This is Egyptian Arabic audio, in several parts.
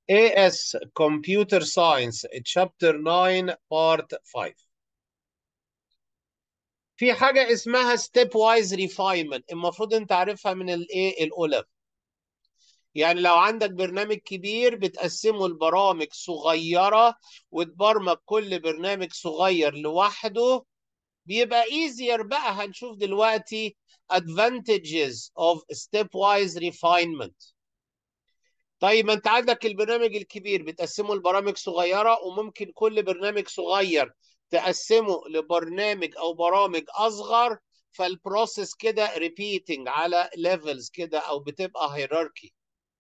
AS Computer Science Chapter 9 Part 5 في حاجة اسمها Step Wise Refinement المفروض انت عارفها من الايه الأولى يعني لو عندك برنامج كبير بتقسمه لبرامج صغيرة وتبرمج كل برنامج صغير لوحده بيبقى easier بقى هنشوف دلوقتي advantages of stepwise refinement طيب ما انت عندك البرنامج الكبير بتقسمه لبرامج صغيرة وممكن كل برنامج صغير تقسمه لبرنامج او برامج اصغر فالبروسيس كده repeating على levels كده او بتبقى hierarchy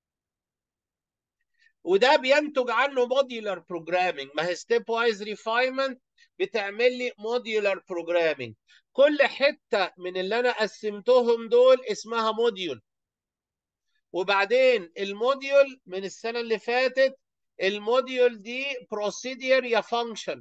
وده بينتج عنه modular programming ما هي stepwise refinement بتعمل لي modular programming كل حتة من اللي انا قسمتهم دول اسمها موديول وبعدين الموديول من السنة اللي فاتت الموديول دي procedure يا function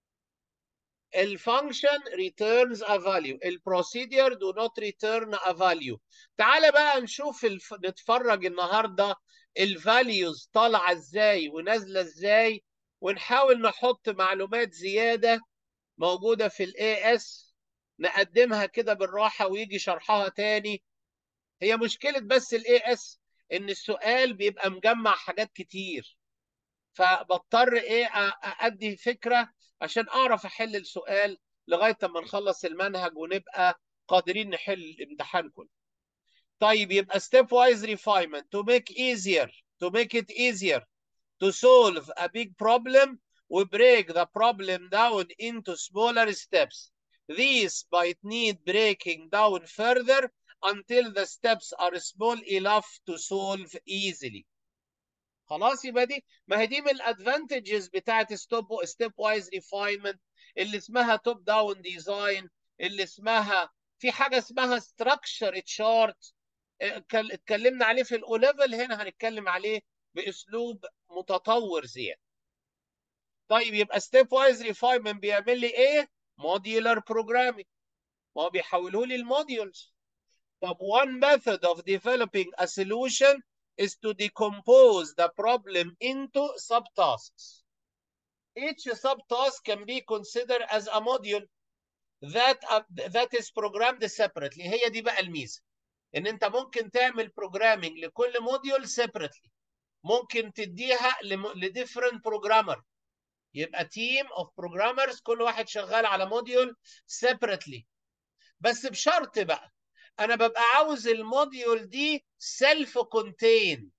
الفانكشن returns a value البروسيدير do not return a value تعال بقى نشوف الف... نتفرج النهارده الفاليوز طالعه ازاي ونازله ازاي ونحاول نحط معلومات زياده موجوده في الاي اس نقدمها كده بالراحه ويجي شرحها تاني هي مشكله بس الاي اس ان السؤال بيبقى مجمع حاجات كتير فبضطر ايه ادي فكره عشان اعرف احل السؤال لغايه اما نخلص المنهج ونبقى قادرين نحل الامتحان كله. طيب يبقى step wise refinement to make easier to make it easier to solve a big problem we break the problem down into smaller steps. These might need breaking down further until the steps are small enough to solve easily. خلاص يبقى دي ما هي دي من الادفانتجز بتاعت ستوب ستيب وايز ريفاينمنت اللي اسمها توب داون ديزاين اللي اسمها في حاجه اسمها ستراكشر تشارت اتكلمنا عليه في الاو ليفل هنا هنتكلم عليه باسلوب متطور زياده طيب يبقى ستيب وايز ريفاينمنت بيعمل لي ايه موديولار بروجرامينج ما هو بيحوله لي الموديولز طب one method of developing a solution is to decompose the problem into subtasks. Each subtask can be considered as a module that, uh, that is programmed separately. هي دي بقى الميزة. إن أنت ممكن تعمل programming لكل موديول separately. ممكن تديها لديفرنت programmer. يبقى team of programmers كل واحد شغال على موديول separately. بس بشرط بقى انا ببقى عاوز الموديول دي سيلف كونتيند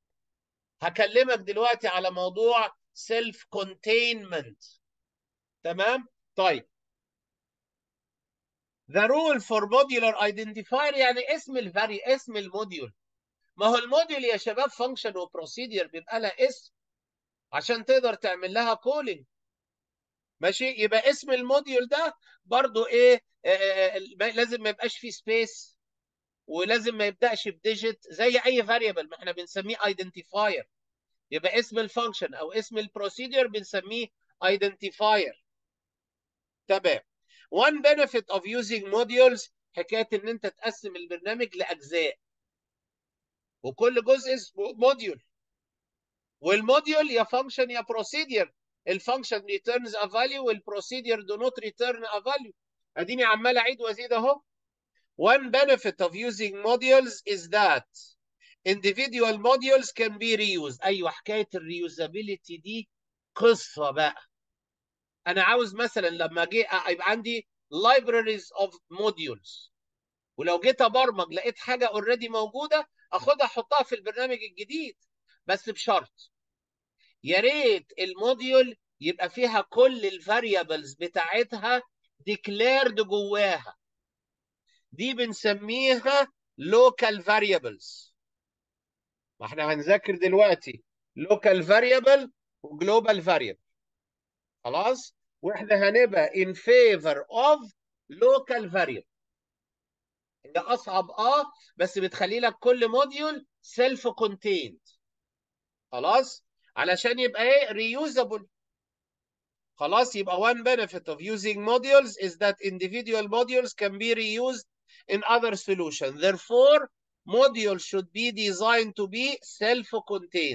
هكلمك دلوقتي على موضوع سيلف كونتينمنت تمام طيب The rule for modular identifier يعني اسم الفاري اسم الموديول ما هو الموديول يا شباب فانكشن وبروسيدير بيبقى لها اسم عشان تقدر تعمل لها كولينج ماشي يبقى اسم الموديول ده برضو ايه آه لازم ما يبقاش فيه سبيس ولازم ما يبداش بديجيت زي اي فاريبل ما احنا بنسميه ايدنتيفاير يبقى اسم الفانكشن او اسم البروسيدور بنسميه ايدنتيفاير تمام one benefit of using modules حكايه ان انت تقسم البرنامج لاجزاء وكل جزء اسمه موديول والموديول يا فانكشن يا بروسيدور الفانكشن returns a value والبروسيدور do not return a value اديني عمال اعيد وازيد اهو One benefit of using modules is that individual modules can be reused. أيوة حكاية الريوزابيلتي دي قصة بقى. أنا عاوز مثلا لما أجي يبقى عندي libraries of modules ولو جيت أبرمج لقيت حاجة اوريدي موجودة أخدها أحطها في البرنامج الجديد بس بشرط يا ريت الموديول يبقى فيها كل الفاريبلز بتاعتها declared جواها. دي بنسميها local variables ما احنا هنذاكر دلوقتي local variable و global variable خلاص واحنا هنبقى in favor of local variable هي اصعب اه بس بتخلي لك كل موديول سيلف كونتيند خلاص علشان يبقى ايه reusable خلاص يبقى one benefit of using modules is that individual modules can be reused in other solutions. Therefore, modules should be designed to be self-contained.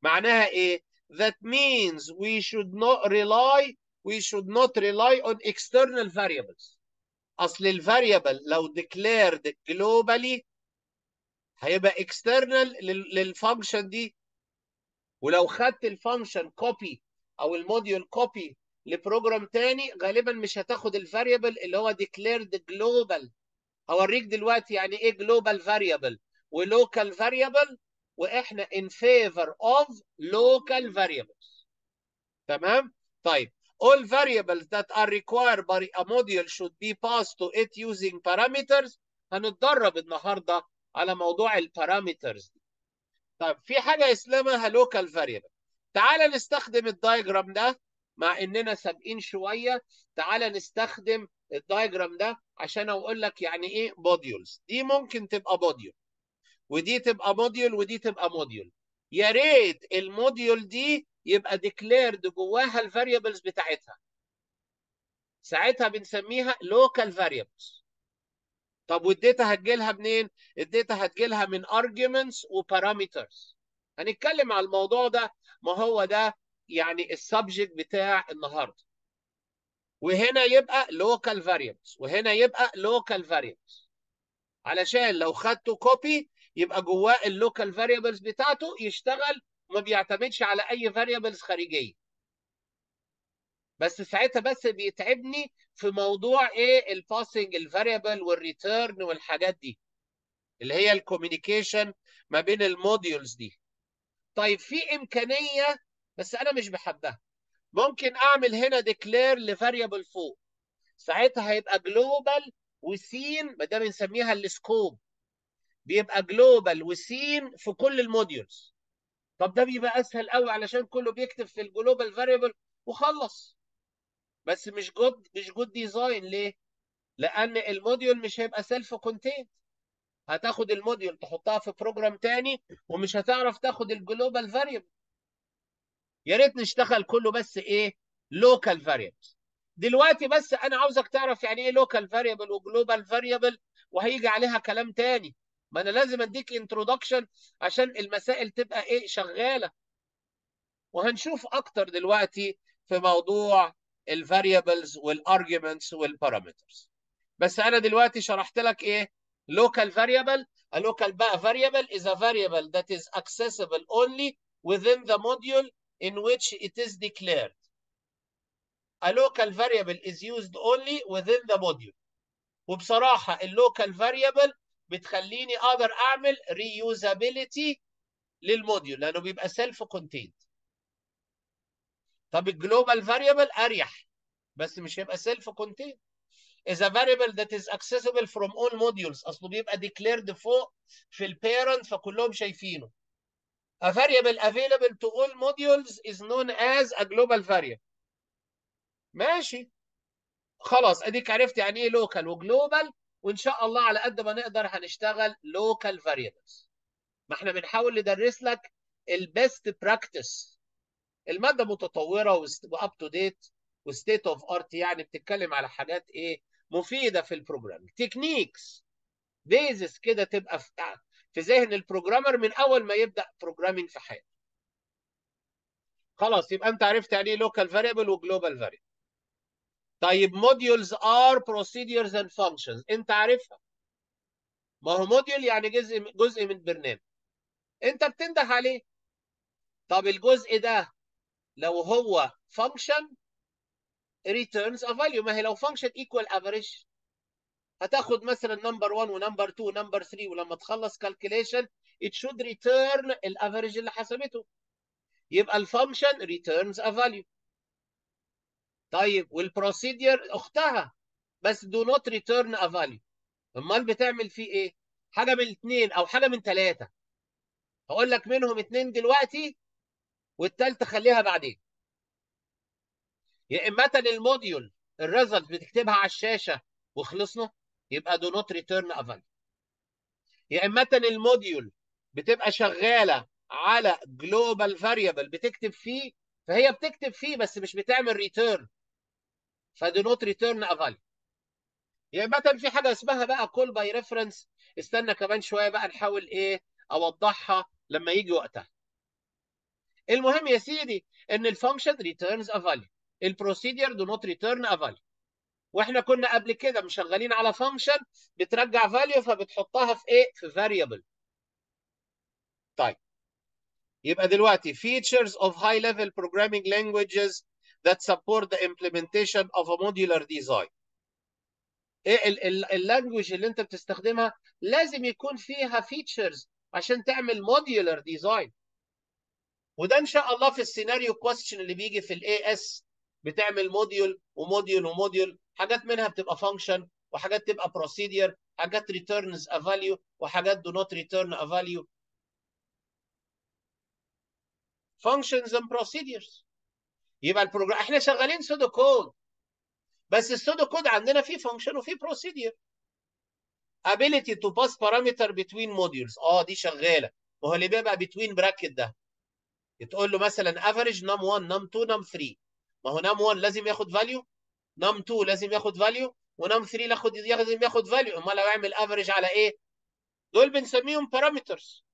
معناها ايه that means we should not rely we should not rely on external variables اصل الفاريبل لو declared globally هيبقى external للفانكشن دي ولو خدت الفانكشن كوبي او الموديول كوبي لبروجرام تاني غالبا مش هتاخد الفاريبل اللي هو declared global هوريك دلوقتي يعني ايه global variable ولوكال variable واحنا in favor of local variables تمام طيب all variables that are required by a module should be passed to it using parameters هنتدرب النهارده على موضوع البارامترز دي طيب في حاجه اسمها local variable تعال نستخدم الدايجرام ده مع اننا سابقين شويه تعال نستخدم الدايجرام ده عشان اقول لك يعني ايه موديولز دي ممكن تبقى موديول ودي تبقى موديول ودي تبقى موديول يا ريت الموديول دي يبقى ديكليرد جواها الفاريبلز بتاعتها ساعتها بنسميها لوكال فاريبلز طب والداتا هتجيلها منين الداتا هتجيلها من arguments وبارامترز هنتكلم على الموضوع ده ما هو ده يعني السبجكت بتاع النهارده وهنا يبقى local variables وهنا يبقى local variables علشان لو خدته كوبي يبقى جواه اللوكال فاريبلز بتاعته يشتغل وما بيعتمدش على اي فاريبلز خارجيه بس ساعتها بس بيتعبني في موضوع ايه الباسنج الفاريبل والريتيرن والحاجات دي اللي هي الكوميونيكيشن ما بين الموديولز دي طيب في امكانيه بس انا مش بحبها ممكن اعمل هنا ديكلير لفاريبل فوق ساعتها هيبقى جلوبال وسين ما ده بنسميها السكوب بيبقى جلوبال وسين في كل الموديولز طب ده بيبقى اسهل قوي علشان كله بيكتب في الجلوبال فاريبل وخلص بس مش جود مش جود ديزاين ليه لان الموديول مش هيبقى سيلف كونتينت هتاخد الموديول تحطها في بروجرام تاني ومش هتعرف تاخد الجلوبال فاريبل يا ريت نشتغل كله بس ايه لوكال فاريبلز دلوقتي بس انا عاوزك تعرف يعني ايه لوكال فاريبل وجلوبال فاريبل وهيجي عليها كلام تاني ما انا لازم اديك انترودكشن عشان المسائل تبقى ايه شغاله وهنشوف اكتر دلوقتي في موضوع الفاريبلز والارجيومنتس والبارامترز بس انا دلوقتي شرحت لك ايه local variable a local بقى variable is a variable that is accessible only within the module in which it is declared a local variable is used only within the module وبصراحة اللوكال variable بتخليني اقدر اعمل reusability للموديول لانه بيبقى سيلف كونتيند طب الجلوبال فاريبل اريح بس مش هيبقى سيلف كونتيند is a variable that is accessible from all modules اصله بيبقى declared فوق في البيرنت فكلهم شايفينه a variable available to all modules is known as a global variable ماشي خلاص اديك عرفت يعني ايه لوكال وجلوبال وان شاء الله على قد ما نقدر هنشتغل لوكال فاريبلز ما احنا بنحاول ندرس لك البيست براكتس الماده متطوره واب تو ديت وستيت اوف ارت يعني بتتكلم على حاجات ايه مفيده في البروجرام تكنيكس بيزس كده تبقى في في ذهن البروجرامر من اول ما يبدا بروجرامينج في حياته خلاص يبقى انت عرفت يعني ايه لوكال فاريبل وجلوبال فاريبل طيب موديولز ار بروسيدرز اند فانكشنز انت عارفها ما هو موديول يعني جزء جزء من برنامج انت بتنده عليه طب الجزء ده لو هو فانكشن returns a value ما هي لو function equal average هتاخد مثلا نمبر 1 ونمبر 2 ونمبر 3 ولما تخلص calculation it should return الافريج اللي حسبته يبقى الفانكشن returns a value طيب والبروسيدير اختها بس do not return a value امال بتعمل فيه ايه حاجه من الاثنين او حاجه من ثلاثه هقول لك منهم اثنين دلوقتي والثالثه خليها بعدين يا اما الموديول الريزلت بتكتبها على الشاشه وخلصنا يبقى do not return a value يا اما الموديول بتبقى شغاله على جلوبال فاريبل بتكتب فيه فهي بتكتب فيه بس مش بتعمل ريتيرن فدو نوت ريتيرن ا فاليو يا اما في حاجه اسمها بقى كول باي ريفرنس استنى كمان شويه بقى نحاول ايه اوضحها لما يجي وقتها المهم يا سيدي ان الفانكشن returns a value البروسيدير do not return a value واحنا كنا قبل كده مشغلين على فانكشن بترجع فاليو فبتحطها في ايه في فاريبل طيب يبقى دلوقتي features of high level programming languages that support the implementation of a modular design ايه اللانجوج اللي انت بتستخدمها لازم يكون فيها features عشان تعمل modular design وده ان شاء الله في السيناريو كويستشن اللي بيجي في الاي اس بتعمل موديول وموديول وموديول حاجات منها بتبقى فانكشن وحاجات تبقى بروسيدير حاجات ريتيرنز ا فاليو وحاجات دو نوت ريتيرن ا فاليو functions and procedures يبقى البروجرام احنا شغالين سودو كود بس السودو كود عندنا فيه فانكشن وفيه بروسيدير ability to pass parameter between modules اه دي شغاله ما هو اللي بيبقى between bracket ده تقول له مثلا average num 1 num 2 num 3 ما هو num 1 لازم ياخد فاليو num 2 لازم ياخد فاليو ونم 3 ياخد لازم ياخد فاليو امال لو يعمل افريج على ايه؟ دول بنسميهم parameters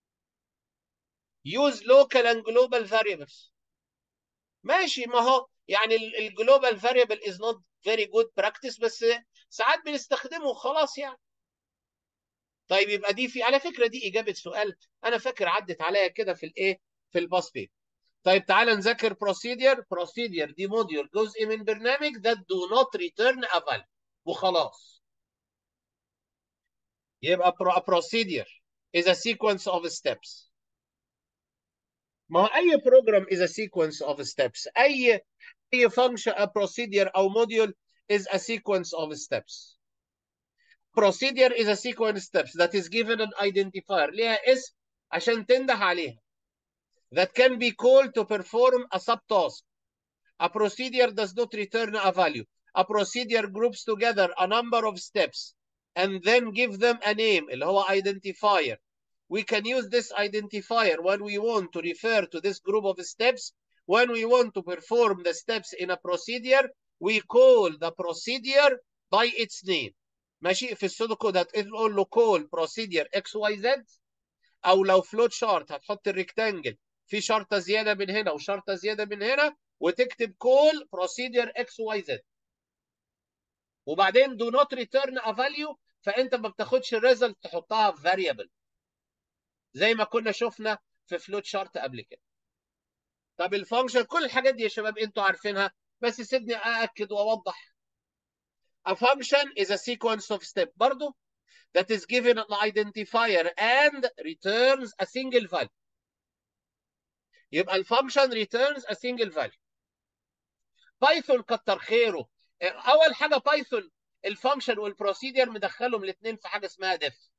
use local and global variables ماشي ما هو يعني الجلوبال فاريبل از نوت فيري جود براكتس بس ساعات بنستخدمه وخلاص يعني طيب يبقى دي في على فكره دي اجابه سؤال انا فاكر عدت عليا كده في الايه في الباس بي طيب تعالى نذاكر بروسيدير بروسيدير دي موديول جزء من برنامج that do not return a value وخلاص يبقى procedure is a sequence of steps ما هو اي بروجرام is a sequence of steps اي اي function a procedure او module is a sequence of steps procedure is a sequence steps that is given an identifier ليها اسم عشان تنده عليها that can be called to perform a subtask a procedure does not return a value a procedure groups together a number of steps and then give them a name اللي هو identifier we can use this identifier when we want to refer to this group of steps. When we want to perform the steps in a procedure, we call the procedure by its name. ماشي في السودو كود هتقول له call procedure XYZ او لو فلوت شارت هتحط الريكتانجل في شرطه زياده من هنا وشرطه زياده من هنا وتكتب call procedure XYZ وبعدين do not return a value فانت ما بتاخدش الريزلت تحطها في variable زي ما كنا شفنا في فلوت شارت قبل كده طب الفانكشن كل الحاجات دي يا شباب انتوا عارفينها بس سيبني ااكد واوضح A function is a sequence of steps برضو that is given an identifier and returns a single value يبقى الفانكشن returns a single value بايثون كتر خيره اول حاجه بايثون الفانكشن والبروسيدير مدخلهم الاثنين في حاجه اسمها ديف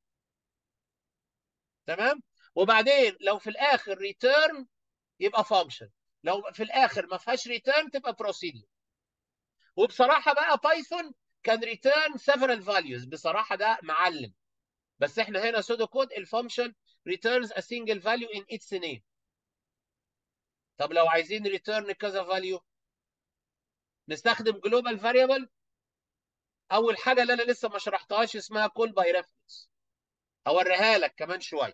تمام وبعدين لو في الاخر ريتيرن يبقى فانكشن لو في الاخر ما فيهاش ريتيرن تبقى بروسيدور وبصراحه بقى بايثون كان ريتيرن several values بصراحه ده معلم بس احنا هنا سودو كود الفانكشن returns a single value in its name طب لو عايزين ريتيرن كذا فاليو نستخدم جلوبال فاريبل اول حاجه اللي انا لسه ما شرحتهاش اسمها كول باي ريفرنس هوريها لك كمان شويه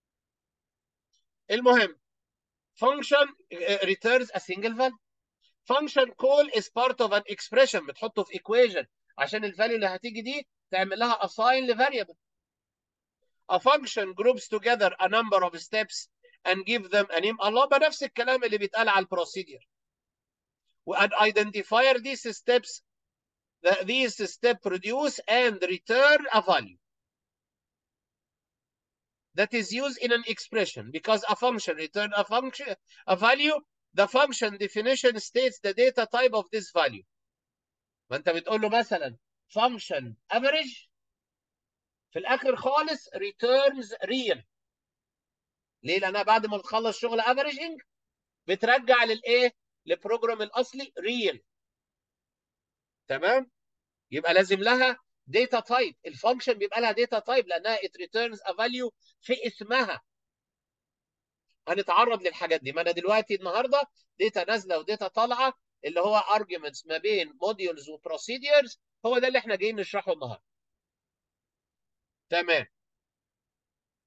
المهم function returns a single value function call is part of an expression بتحطه في equation عشان الفاليو اللي هتيجي دي تعمل لها assign لفاريبل a function groups together a number of steps and give them a name الله بنفس الكلام اللي بيتقال على البروسيدير وان identifier these steps these steps produce and return a value that is used in an expression because a function return a function a value the function definition states the data type of this value ما انت بتقول له مثلا function average في الاخر خالص returns real ليه لانها بعد ما بتخلص شغل averaging بترجع للايه للبروجرام الاصلي real تمام يبقى لازم لها داتا تايب الفانكشن بيبقى لها داتا تايب لانها it returns a value في اسمها هنتعرض للحاجات دي ما انا دلوقتي النهارده داتا نازله وداتا طالعه اللي هو arguments ما بين modules وبروسيديرز هو ده اللي احنا جايين نشرحه النهارده تمام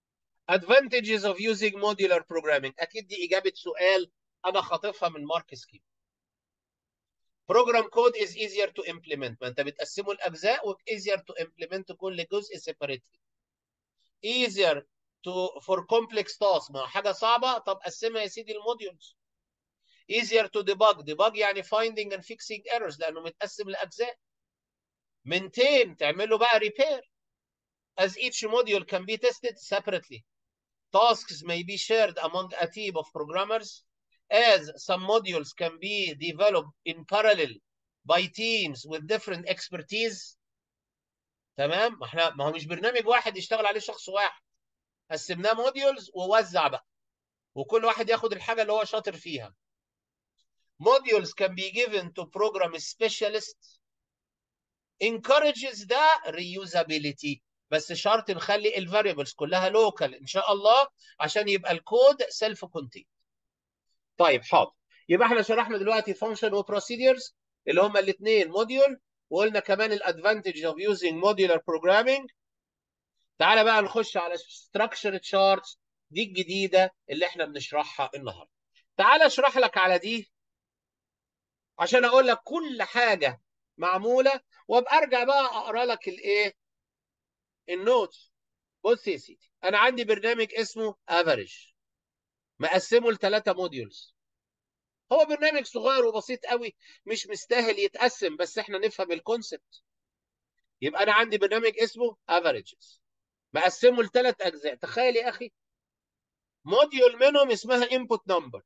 advantages of using modular programming اكيد دي اجابه سؤال انا خاطفها من مارك سكيم program code is easier to implement ما انت بتقسمه لاجزاء و easier to implement كل جزء separately easier to for complex tasks ما حاجه صعبه طب قسمها يا سيدي الموديولز easier to debug debug يعني finding and fixing errors لانه متقسم لاجزاء maintain تعمل له بقى repair as each module can be tested separately tasks may be shared among a team of programmers as some modules can be developed in parallel by teams with different expertise تمام ما احنا ما هو مش برنامج واحد يشتغل عليه شخص واحد قسمناه موديولز ووزع بقى وكل واحد ياخد الحاجه اللي هو شاطر فيها modules can be given to program specialists encourages the reusability بس شرط نخلي الفاريبلز كلها لوكال ان شاء الله عشان يبقى الكود سيلف كونتين طيب حاضر يبقى احنا شرحنا دلوقتي فانكشن وبروسيدرز اللي هما الاثنين موديول وقلنا كمان الادفانتج اوف يوزنج موديولار بروجرامينج تعالى بقى نخش على ستراكشر تشارتس دي الجديده اللي احنا بنشرحها النهارده تعالى اشرح لك على دي عشان اقول لك كل حاجه معموله وابقى ارجع بقى اقرا لك الايه النوتس بص يا سيدي انا عندي برنامج اسمه افريج مقسمه لثلاثه موديولز هو برنامج صغير وبسيط قوي مش مستاهل يتقسم بس احنا نفهم الكونسبت يبقى انا عندي برنامج اسمه افريجز مقسمه لثلاث اجزاء تخيل يا اخي موديول منهم اسمها انبوت نمبر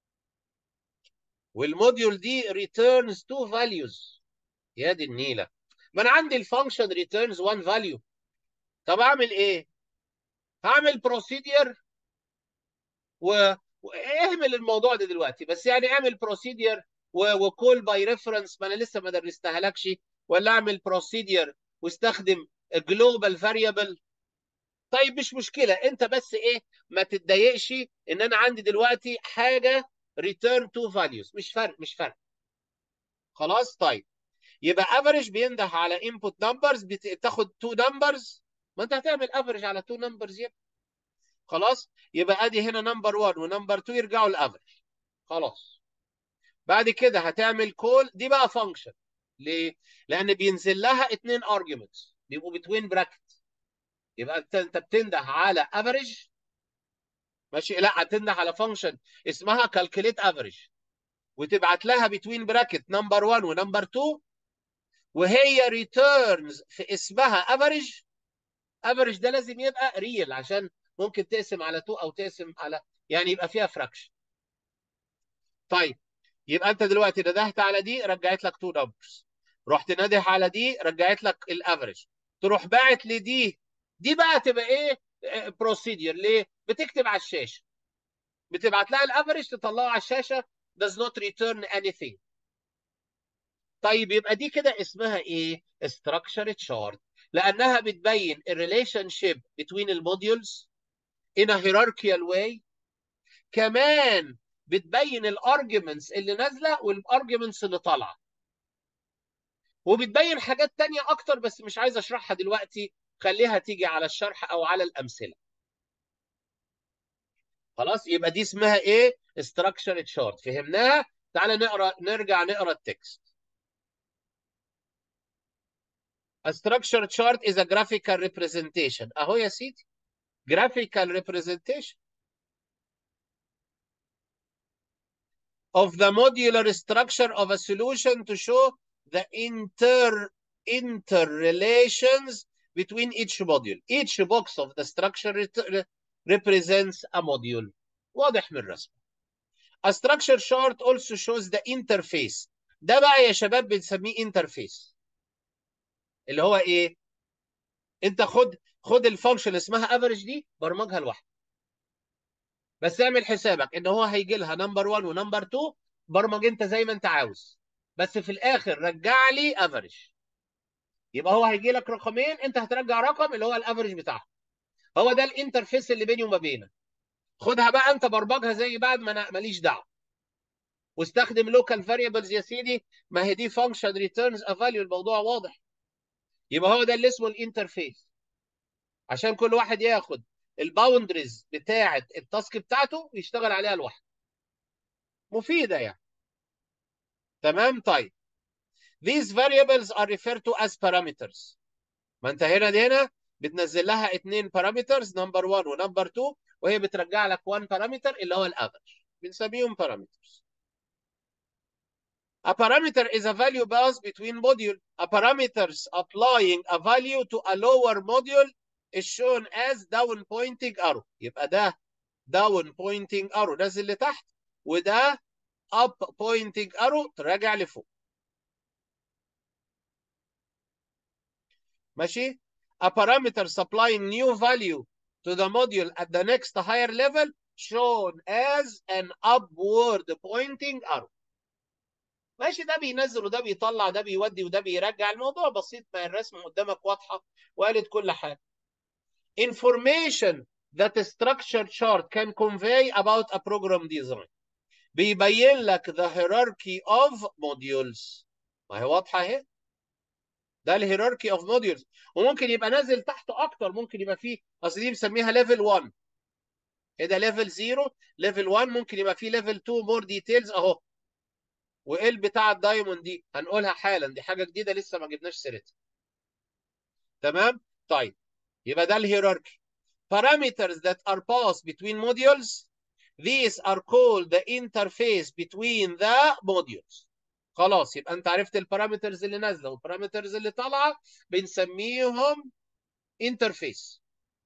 والموديول دي returns two values يا دي النيله ما انا عندي الفانكشن returns one value طب اعمل ايه هعمل بروسيدير و اهمل الموضوع ده دلوقتي بس يعني اعمل بروسيدير وكول باي ريفرنس ما انا لسه ما درستهالكش ولا اعمل بروسيدير واستخدم جلوبال فاريبل طيب مش مشكله انت بس ايه ما تتضايقش ان انا عندي دلوقتي حاجه ريتيرن تو فاليوز مش فرق مش فرق خلاص طيب يبقى افريج بينده على انبوت نمبرز بتاخد تو نمبرز ما انت هتعمل افريج على تو نمبرز يبقى خلاص يبقى ادي هنا نمبر 1 ونمبر 2 يرجعوا الافريج خلاص بعد كده هتعمل كول دي بقى فانكشن ليه؟ لان بينزل لها اثنين ارجيومنتس بيبقوا بتوين براكت يبقى انت انت بتنده على افريج ماشي لا هتنده على فانكشن اسمها كالكوليت افريج وتبعت لها بتوين براكت نمبر 1 ونمبر 2 وهي ريتيرنز في اسمها افريج افريج ده لازم يبقى ريل عشان ممكن تقسم على 2 او تقسم على يعني يبقى فيها فراكشن طيب يبقى انت دلوقتي ندهت على دي رجعت لك 2 نمبرز رحت نادح على دي رجعت لك الافريج تروح باعت لدي دي بقى تبقى ايه بروسيدير ليه بتكتب على الشاشه بتبعت لها الافريج تطلعه على الشاشه does not return anything طيب يبقى دي كده اسمها ايه structure chart لانها بتبين الريليشن شيب between الموديولز in a hierarchical way كمان بتبين الارجيومنتس اللي نازله والارجيومنتس اللي طالعه وبتبين حاجات تانية اكتر بس مش عايز اشرحها دلوقتي خليها تيجي على الشرح او على الامثله خلاص يبقى دي اسمها ايه structure chart فهمناها تعالى نقرا نرجع نقرا التكست A structure chart is a graphical representation اهو يا سيدي graphical representation of the modular structure of a solution to show the inter interrelations between each module. Each box of the structure represents a module. واضح من الرسم. A structure chart also shows the interface. ده بقى يا شباب بنسميه interface. اللي هو ايه؟ انت خد خد الفانكشن اسمها افريج دي برمجها لوحدك. بس اعمل حسابك ان هو هيجي لها نمبر 1 ونمبر 2 برمج انت زي ما انت عاوز. بس في الاخر رجع لي افريج. يبقى هو هيجي لك رقمين انت هترجع رقم اللي هو الافريج بتاعهم. هو ده الانترفيس اللي بيني وما بينك. خدها بقى انت برمجها زي بعد ما انا ماليش دعوه. واستخدم لوكال فاريبلز يا سيدي ما هي دي فانكشن ريتيرنز ا فاليو الموضوع واضح. يبقى هو ده اللي اسمه الانترفيس. عشان كل واحد ياخد الباوندريز بتاعه التاسك بتاعته ويشتغل عليها لوحده مفيده يعني تمام طيب these variables are referred to as parameters ما انت هنا دي هنا بتنزل لها اثنين parameters نمبر 1 ونمبر 2 وهي بترجع لك 1 parameter اللي هو الافرج بنسميهم parameters A parameter is a value pass between module. A parameters applying a value to a lower module is shown as down pointing arrow. يبقى ده down pointing arrow نازل لتحت وده up pointing arrow تراجع لفوق. ماشي؟ A parameter supplying new value to the module at the next higher level shown as an upward pointing arrow. ماشي ده بينزل وده بيطلع ده بيودي وده بيرجع الموضوع بسيط ما الرسم قدامك واضحه وقالت كل حاجه information that a structure chart can convey about a program design بيبين لك the hierarchy of modules ما هي واضحه اهي ده الهيراركي اوف موديولز وممكن يبقى نازل تحته اكتر ممكن يبقى فيه اصل دي بنسميها ليفل 1 ايه ده ليفل 0 ليفل 1 ممكن يبقى فيه ليفل 2 مور ديتيلز اهو وايه بتاع الدايموند دي هنقولها حالا دي حاجه جديده لسه ما جبناش سيرتها تمام طيب يبقى ده الهيراركي parameters that are passed between modules these are called the interface between the modules خلاص يبقى انت عرفت البارامترز اللي نازله والبارامترز اللي طالعه بنسميهم انترفيس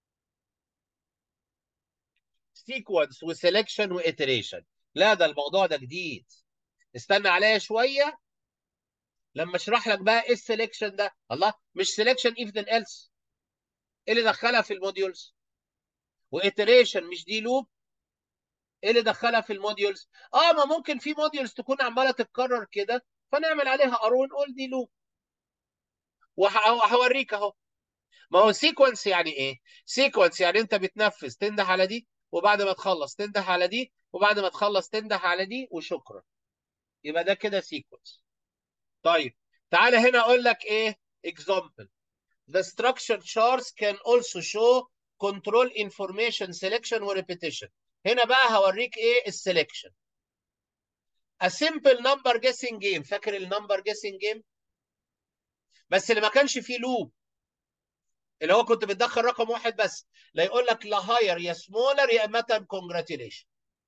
سيكونس وسelection وiteration لا ده الموضوع ده جديد استنى عليا شويه لما اشرح لك بقى ايه السلكشن ده الله مش سelection if then else ايه اللي دخلها في الموديولز وiteration مش دي لوب ايه اللي دخلها في الموديولز اه ما ممكن في موديولز تكون عماله تتكرر كده فنعمل عليها ارو ونقول دي لوب وهوريك اهو ما هو سيكونس يعني ايه سيكونس يعني انت بتنفذ تنده على دي وبعد ما تخلص تنده على دي وبعد ما تخلص تنده على دي وشكرا يبقى ده كده سيكونس طيب تعالى هنا اقول لك ايه example the structure charts can also show control information selection و repetition هنا بقى هوريك ايه السلكشن a simple number guessing game فاكر النمبر guessing game بس اللي ما كانش فيه لوب اللي هو كنت بتدخل رقم واحد بس لا يقول لك لا هاير يا سمولر يا اما كونجراتيليشن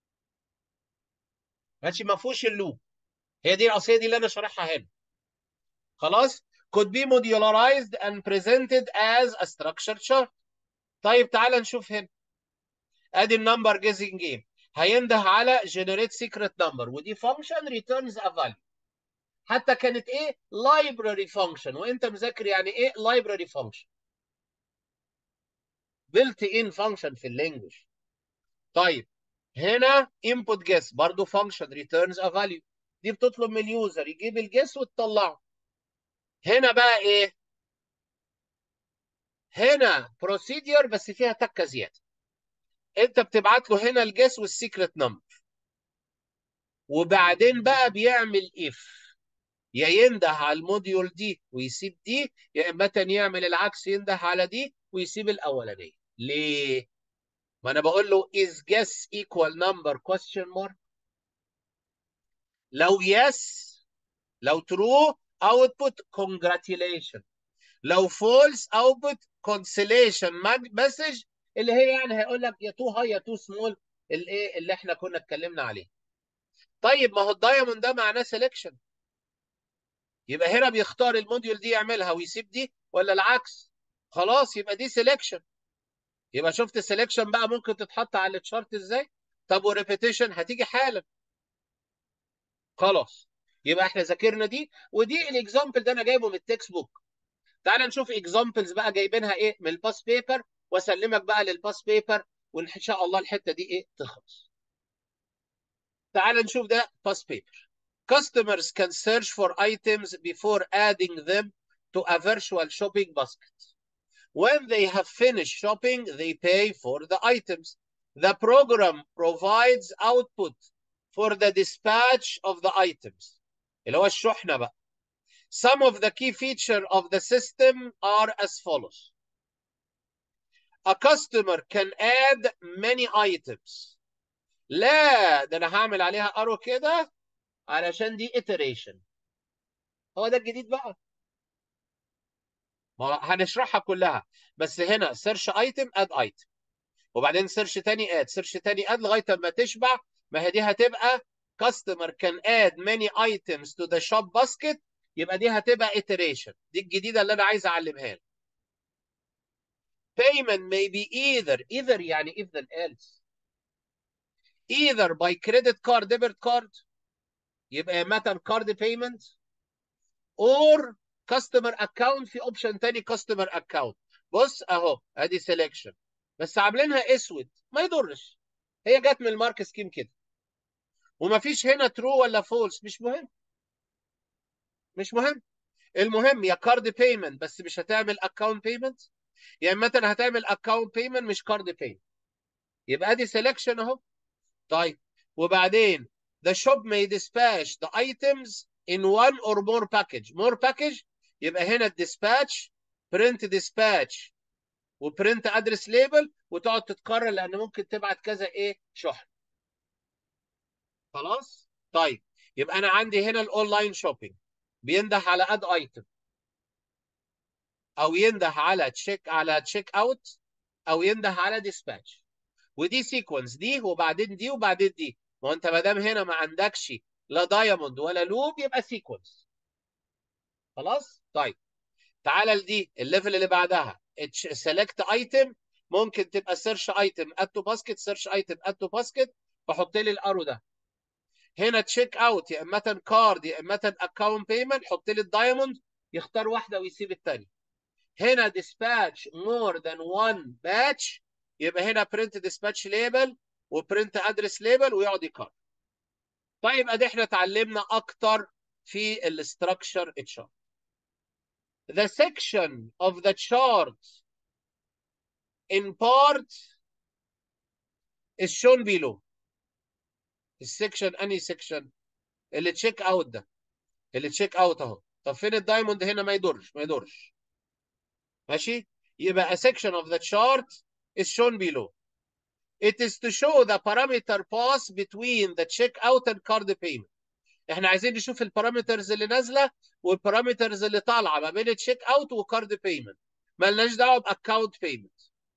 ماشي ما فيهوش اللوب هي دي الاصليه دي اللي انا شارحها هنا خلاص could be modularized and presented as a structure chart طيب تعال نشوف هنا ادي النمبر جيزنج جيم هينده على generate secret number ودي function returns a value حتى كانت ايه library function وانت مذاكر يعني ايه library function built in function في اللانجوج طيب هنا input guess برضو function returns a value دي بتطلب من اليوزر يجيب الجس وتطلعه هنا بقى ايه هنا procedure بس فيها تكه زياده انت بتبعت له هنا الجس والسيكريت نمبر وبعدين بقى بيعمل اف يا ينده على الموديول دي ويسيب دي يا اما يعمل العكس ينده على دي ويسيب الاولانيه ليه ما انا بقول له is guess equal number question mark لو yes لو true output congratulation لو false output consolation message اللي هي يعني هيقول لك يا تو هاي يا تو سمول الايه اللي احنا كنا اتكلمنا عليه طيب ما هو الدايموند ده معناه سelection يبقى هنا بيختار الموديول دي يعملها ويسيب دي ولا العكس خلاص يبقى دي سelection يبقى شفت السelection بقى ممكن تتحط على التشارت ازاي طب وريبيتيشن هتيجي حالا خلاص يبقى احنا ذاكرنا دي ودي الاكزامبل ده انا جايبه من التكست بوك تعال نشوف اكزامبلز بقى جايبينها ايه من الباس بيبر واسلمك بقى للباس بيبر وان شاء الله الحته دي ايه تخلص تعال نشوف ده باس بيبر customers can search for items before adding them to a virtual shopping basket when they have finished shopping they pay for the items the program provides output for the dispatch of the items اللي هو الشحنه بقى some of the key features of the system are as follows a customer can add many items لا ده انا هعمل عليها ارو كده علشان دي iteration هو ده الجديد بقى ما هو هنشرحها كلها بس هنا سيرش ايتم اد ايتم وبعدين سيرش تاني اد سيرش تاني اد لغايه ما تشبع ما هي دي هتبقى customer can add many items to the shop basket يبقى دي هتبقى iteration دي الجديده اللي انا عايز اعلمها لك payment may be either either يعني if then else either by credit card debit card يبقى مثلا card payment or customer account في اوبشن تاني customer account بص اهو ادي selection بس عاملينها اسود ما يضرش هي جت من المارك سكيم كده ومفيش هنا ترو ولا فولس مش مهم مش مهم المهم يا كارد بيمنت بس مش هتعمل اكونت بيمنت يعني مثلا هتعمل اكونت بيمنت مش كارد بيمنت يبقى دي سelection اهو طيب وبعدين the shop may dispatch the items in one or more package more package يبقى هنا الديسباتش print dispatch وبرنت ادرس ليبل وتقعد تتكرر لان ممكن تبعت كذا ايه شحن خلاص طيب يبقى انا عندي هنا الاونلاين شوبينج بينده على اد ايتم او ينده على تشيك على تشيك اوت او ينده على ديسباتش ودي سيكونس دي وبعدين دي وبعدين دي ما هو انت ما دام هنا ما عندكش لا دايموند ولا لوب يبقى سيكونس خلاص طيب تعالى لدي الليفل اللي بعدها سيلكت ايتم ممكن تبقى سيرش ايتم اد تو باسكت سيرش ايتم اد تو باسكت فحط لي الارو ده هنا تشيك اوت يا اما كارد يا اما اكونت بيمنت حط لي الدايموند يختار واحده ويسيب الثانيه هنا dispatch more than one batch يبقى هنا print dispatch label وprint address label ويقعد يكرر طيب ادي احنا اتعلمنا اكتر في الاستراكشر chart the section of the chart in part is shown below السكشن انهي سكشن اللي تشيك اوت ده اللي تشيك اوت اهو طب فين الدايموند هنا ما يضرش ما يضرش ماشي يبقى a section of the chart is shown below it is to show the parameter pass between the check out and card payment احنا عايزين نشوف البارامترز اللي نازله والبارامترز اللي طالعه ما بين التشيك اوت وكارد بيمنت مالناش دعوه باكونت بيمنت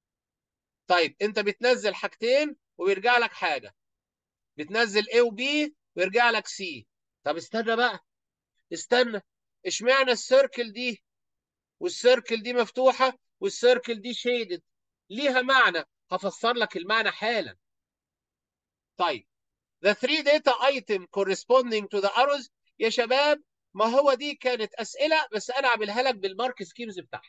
طيب انت بتنزل حاجتين ويرجع لك حاجه بتنزل A و B ويرجع لك C طب استنى بقى استنى اشمعنى السيركل دي والسيركل دي مفتوحه والسيركل دي شيدد ليها معنى هفسر لك المعنى حالا طيب the three data item corresponding to the arrows يا شباب ما هو دي كانت اسئله بس انا عاملها لك بالمارك سكيمز بتاعها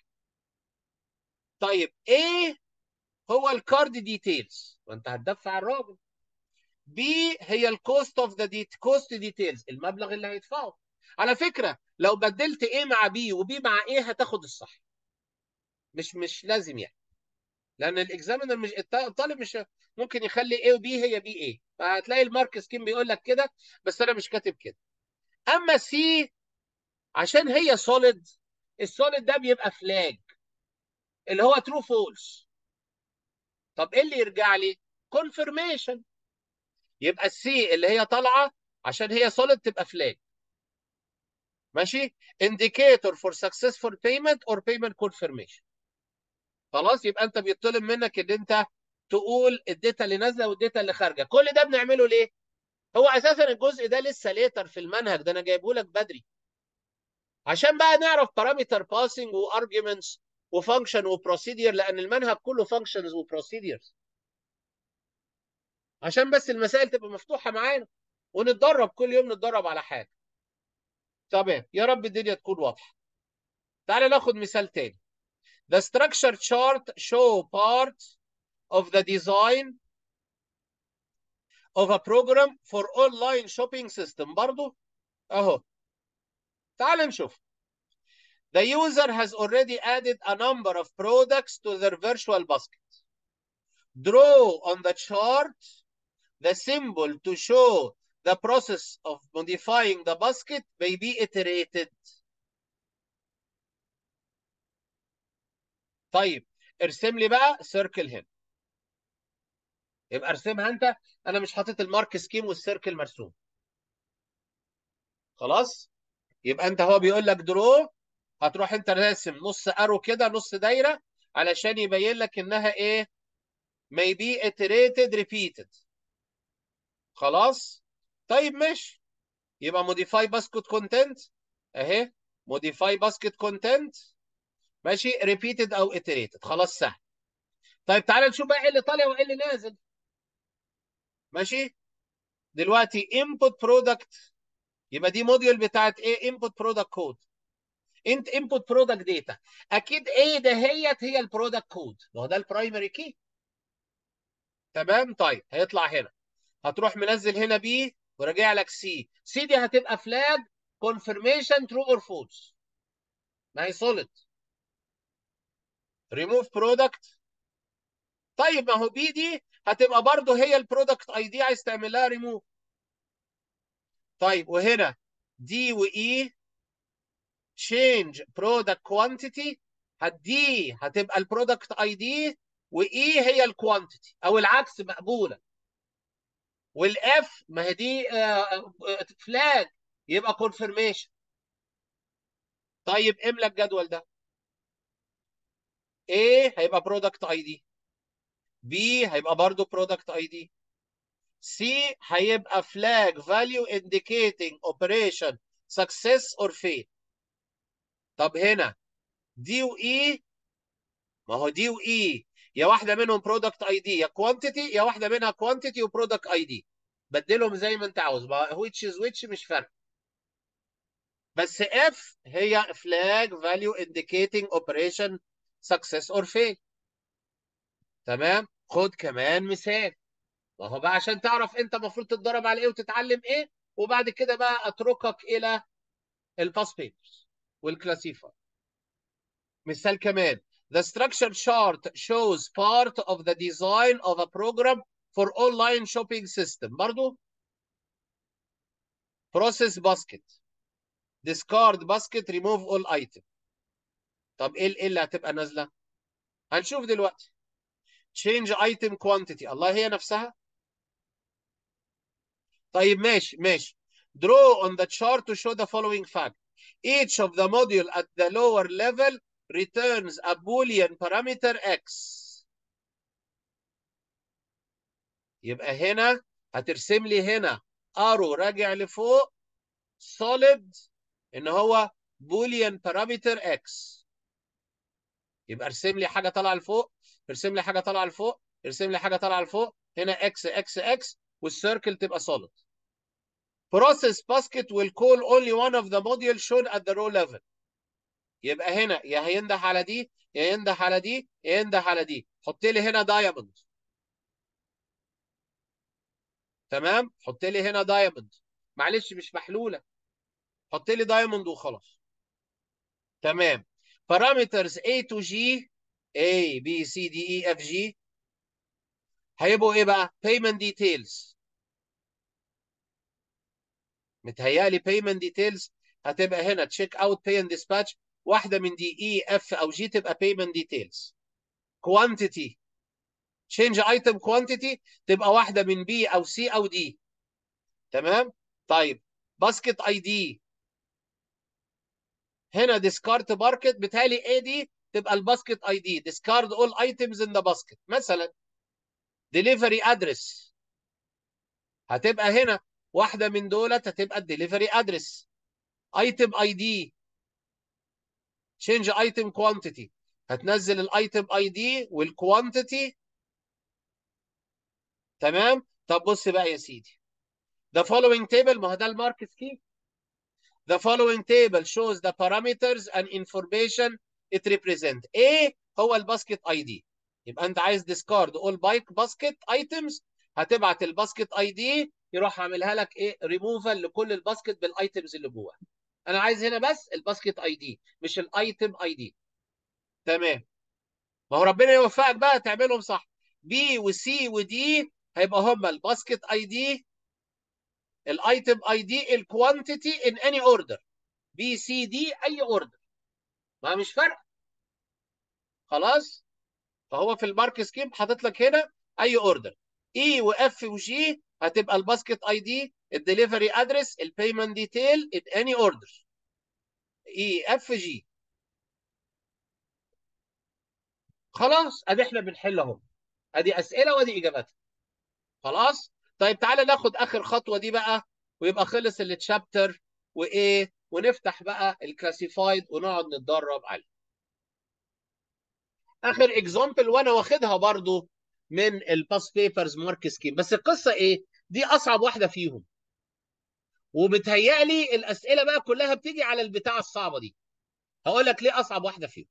طيب ايه هو الكارد ديتيلز وانت هتدفع الراجل بي هي الكوست اوف ذا ديت كوست ديتيلز المبلغ اللي هيدفعه على فكره لو بدلت ايه مع بي وبي مع ايه هتاخد الصح مش مش لازم يعني لان الاكزامينر مش الطالب مش ممكن يخلي ايه وبي هي بي ايه فهتلاقي المارك سكيم بيقول لك كده بس انا مش كاتب كده اما سي عشان هي سوليد السوليد ده بيبقى فلاج اللي هو ترو فولس طب ايه اللي يرجع لي كونفirmation يبقى السي اللي هي طالعه عشان هي سوليد تبقى فلاج ماشي indicator for successful payment or payment confirmation خلاص يبقى انت بيطلب منك ان انت تقول الداتا اللي نازله والداتا اللي خارجه كل ده بنعمله ليه هو اساسا الجزء ده لسه ليتر في المنهج ده انا جايبه لك بدري عشان بقى نعرف بارامتر باسنج وارجيومنتس وفانكشن وبروسيدير لان المنهج كله فانكشنز وبروسيديرز عشان بس المسائل تبقى مفتوحه معانا ونتدرب كل يوم نتدرب على حاجه تمام يا رب الدنيا تكون واضحه تعالى ناخد مثال تاني The structure chart show part of the design of a program for online shopping system برضو اهو تعال نشوف The user has already added a number of products to their virtual basket. Draw on the chart the symbol to show the process of modifying the basket may be iterated. طيب ارسم لي بقى سيركل هنا يبقى ارسمها انت انا مش حاطط المارك سكيم والسيركل مرسوم خلاص يبقى انت هو بيقول لك درو هتروح انت راسم نص ارو كده نص دايره علشان يبين لك انها ايه may be iterated repeated خلاص طيب ماشي يبقى modify basket content اهي modify basket content ماشي repeated او iterated خلاص سهل طيب تعالى نشوف بقى ايه اللي طالع وايه اللي نازل ماشي دلوقتي input product يبقى دي موديول بتاعت ايه input product code انت input product data اكيد ايه دهيت هي البرودكت كود ما هو ده البرايمري كي تمام طيب هيطلع هنا هتروح منزل هنا بي وراجع لك سي سي دي هتبقى فلاج كونفirmation ترو اور فولس ما هي سوليد ريموف برودكت طيب ما هو بي دي هتبقى برضه هي البرودكت اي دي عايز تعمل لها ريموف طيب وهنا دي واي change product quantity هدي هتبقى البرودكت اي دي واي هي الكوانتيتي او العكس مقبوله والاف ما هي دي فلاج يبقى كونفirmation طيب املى الجدول ده A هيبقى برودكت اي دي B هيبقى برضه برودكت اي دي C هيبقى flag value indicating operation success or fail طب هنا D و E ما هو D و E يا واحده منهم برودكت اي دي يا كوانتيتي يا واحده منها كوانتيتي وبرودكت اي دي بدلهم زي ما انت عاوز بقى which is which مش فارق بس F هي flag value indicating operation success or fail تمام خد كمان مثال ما هو بقى عشان تعرف انت المفروض تتدرب على ايه وتتعلم ايه وبعد كده بقى اتركك الى الباس بيبرز والكلاسيفاي مثال كمان The structure chart shows part of the design of a program for online shopping system برضو process basket discard basket remove all item طب ايه ايه اللي هتبقى نازله هنشوف دلوقتي change item quantity الله هي نفسها طيب ماشي ماشي draw on the chart to show the following fact each of the module at the lower level returns a boolean parameter x يبقى هنا هترسم لي هنا arrow راجع لفوق solid ان هو boolean parameter x يبقى ارسم لي حاجه طالعه لفوق ارسم لي حاجه طالعه لفوق ارسم لي حاجه طالعه لفوق هنا x x x والسيركل تبقى solid process basket will call only one of the module shown at the row level يبقى هنا يا هينده على دي يا ينده على دي يا ينده على دي حط لي هنا دايموند تمام حط لي هنا دايموند معلش مش محلوله حط لي دايموند وخلاص تمام parameters A to G A B C D E F G هيبقوا ايه بقى payment details متهيألي payment details هتبقى هنا check out pay and dispatch واحدة من دي E F أو G تبقى payment details quantity change item quantity تبقى واحدة من B أو C أو D تمام طيب basket ID هنا discard basket بتالي A دي تبقى الباسكت اي دي discard all items in the basket مثلا delivery address هتبقى هنا واحدة من دولت هتبقى الدليفري ادرس ايتم اي دي change item quantity هتنزل الايتم اي دي والكوانتيتي تمام طب بص بقى يا سيدي the following table ما هو ده المارك سكيم the following table shows the parameters and information it represent A هو الباسكت اي دي يبقى انت عايز discard all bike basket items هتبعت الباسكت اي دي يروح عاملها لك ايه ريموفال لكل الباسكت بالايتمز اللي جواها انا عايز هنا بس الباسكت اي دي مش الايتم اي دي تمام ما هو ربنا يوفقك بقى تعملهم صح بي وسي ودي هيبقى هما الباسكت اي دي الايتم اي دي الكوانتيتي ان اني اوردر بي سي دي اي اوردر ما مش فارقه خلاص فهو في المارك سكيم حاطط لك هنا اي اوردر اي واف وجي هتبقى الباسكت اي دي الدليفري ادرس البيمنت ديتيل ان اني اوردر اي اف جي خلاص ادي احنا بنحل اهو ادي اسئله وادي اجاباتها خلاص طيب تعالى ناخد اخر خطوه دي بقى ويبقى خلص التشابتر وايه ونفتح بقى الكلاسيفايد ونقعد نتدرب عليه اخر اكزامبل وانا واخدها برضو من الباس بيبرز مارك سكيم بس القصه ايه دي اصعب واحده فيهم وبتهيألي الاسئله بقى كلها بتيجي على البتاع الصعبه دي هقول لك ليه اصعب واحده فيهم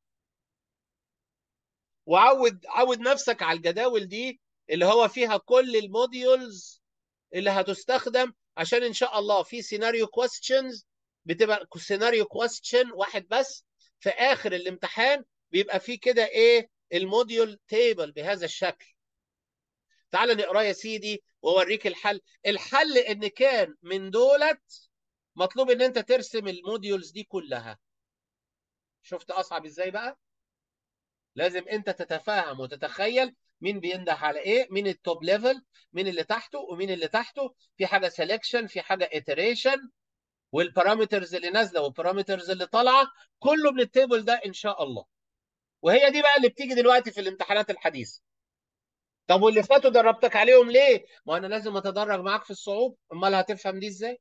وعود عود نفسك على الجداول دي اللي هو فيها كل الموديولز اللي هتستخدم عشان ان شاء الله في سيناريو كويستشنز بتبقى سيناريو كويستشن واحد بس في اخر الامتحان بيبقى فيه كده ايه الموديول تيبل بهذا الشكل تعال نقراه يا سيدي واوريك الحل الحل ان كان من دولت مطلوب ان انت ترسم الموديولز دي كلها شفت اصعب ازاي بقى لازم انت تتفاهم وتتخيل مين بينده على ايه مين التوب ليفل مين اللي تحته ومين اللي تحته في حاجه سelection في حاجه iteration والبارامترز اللي نازله والبارامترز اللي طالعه كله من التيبل ده ان شاء الله وهي دي بقى اللي بتيجي دلوقتي في الامتحانات الحديثه طب واللي فاتوا دربتك عليهم ليه ما انا لازم اتدرج معاك في الصعوبه امال هتفهم دي ازاي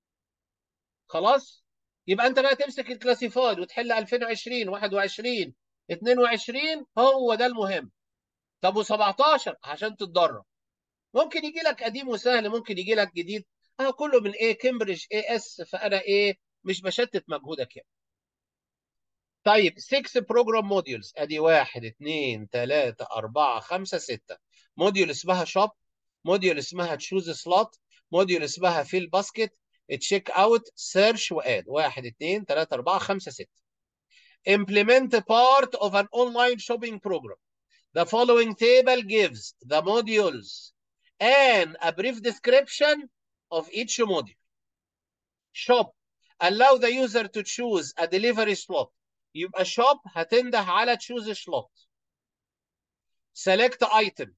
خلاص يبقى انت بقى تمسك الكلاسيفايد وتحل 2020 21 22 هو ده المهم طب و17 عشان تتدرب ممكن يجي لك قديم وسهل ممكن يجي لك جديد اه كله من ايه كامبريدج اي اس فانا ايه مش بشتت مجهودك يعني طيب 6 بروجرام موديولز ادي 1 2 3 4 5 6 موديول اسمها شوب موديول اسمها تشوز سلوت موديول اسمها فيل باسكت تشيك اوت سيرش واد 1 2 3 4 5 6 implement part of an online shopping program the following table gives the modules and a brief description of each module shop allow the user to choose a delivery slot يبقى shop هتنده على choose slot select item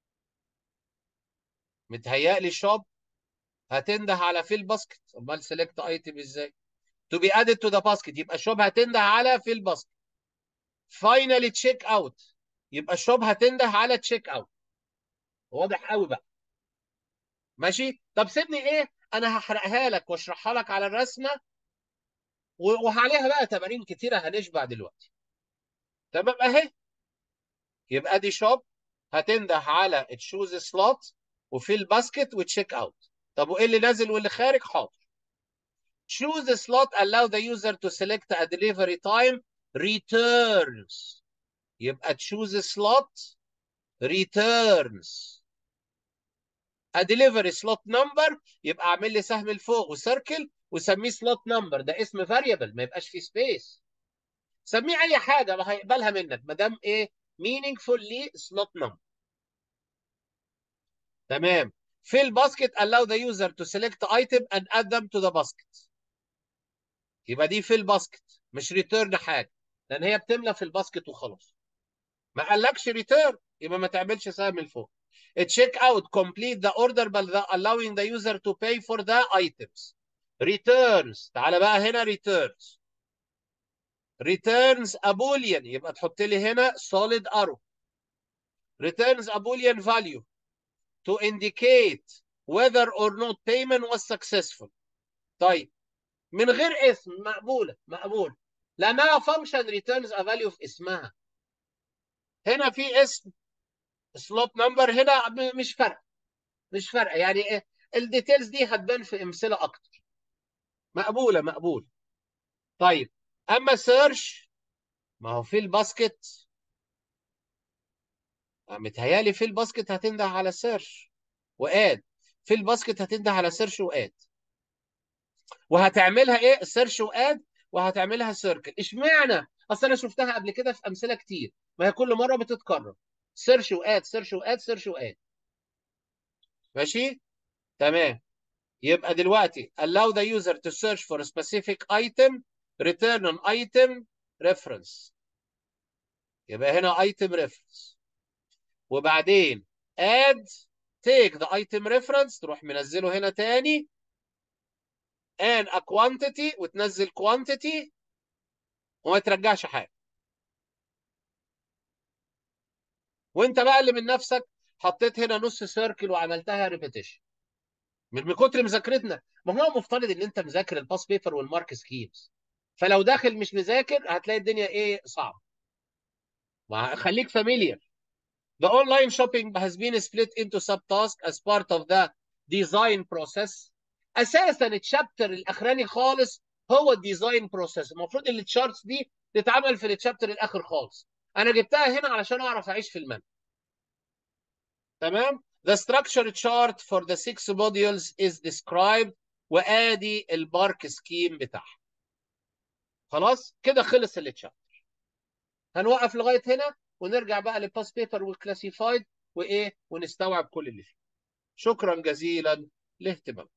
متهيألي shop هتنده على fill basket امال select item ازاي to be added to the basket يبقى shop هتنده على fill basket finally check out يبقى shop هتنده على check out واضح قوي بقى ماشي طب سيبني ايه انا هحرقها لك واشرحها لك على الرسمه وعليها بقى تمارين كتيره هنشبع دلوقتي تمام اهي يبقى دي شوب هتنده على تشوز سلوت وفي الباسكت وتشيك اوت طب وايه اللي نازل واللي خارج حاضر choose a slot allow the user to select a delivery time returns يبقى choose a slot returns a delivery slot number يبقى اعمل لي سهم لفوق وسيركل وسميه slot number ده اسم variable ما يبقاش فيه سبيس سميه اي حاجه ما هيقبلها منك ما دام ايه meaningful ليه slot number تمام في الباسكت allow the user to select item and add them to the basket يبقى دي في الباسكت مش ريتيرن حاجه لان هي بتملى في الباسكت وخلاص ما قالكش ريتيرن يبقى ما تعملش سهم من فوق check out complete the order by the allowing the user to pay for the items returns تعالى بقى هنا returns returns a boolean يبقى تحط لي هنا solid arrow returns a boolean value to indicate whether or not payment was successful طيب من غير اسم مقبوله مقبول لانها function returns a value في اسمها هنا في اسم سلوت نمبر هنا مش فارقه مش فارقه يعني ايه الديتيلز دي هتبان في امثله اكتر مقبوله مقبول طيب اما سيرش ما هو في الباسكت متهيالي في الباسكت هتنده على سيرش واد في الباسكت هتنده على سيرش واد وهتعملها ايه سيرش واد وهتعملها سيركل اشمعنى اصل انا شفتها قبل كده في امثله كتير ما هي كل مره بتتكرر سيرش واد سيرش واد سيرش واد ماشي تمام يبقى دلوقتي allow the user to search for a specific item return an item reference يبقى هنا item reference وبعدين add take the item reference تروح منزله هنا تاني and a quantity وتنزل quantity وما ترجعش حاجه وانت بقى اللي من نفسك حطيت هنا نص سيركل وعملتها ريبيتيشن من كتر مذاكرتنا ما هو مفترض ان انت مذاكر الباس بيبر والمارك سكيمز فلو داخل مش مذاكر هتلاقي الدنيا ايه صعبه خليك فاميليار The online shopping has been split into subtasks as part of the design process. اساسا الشابتر الاخراني خالص هو الديزاين بروسيس المفروض التشارتس دي تتعمل في الشابتر الاخر خالص انا جبتها هنا علشان اعرف اعيش في المنهج تمام The structure chart for the six modules is described وادي البارك سكيم بتاعها خلاص كده خلص التشابتر هنوقف لغايه هنا ونرجع بقى للباس بيبر والكلاسيفايد وايه ونستوعب كل اللي فيه شكرا جزيلا لاهتمامكم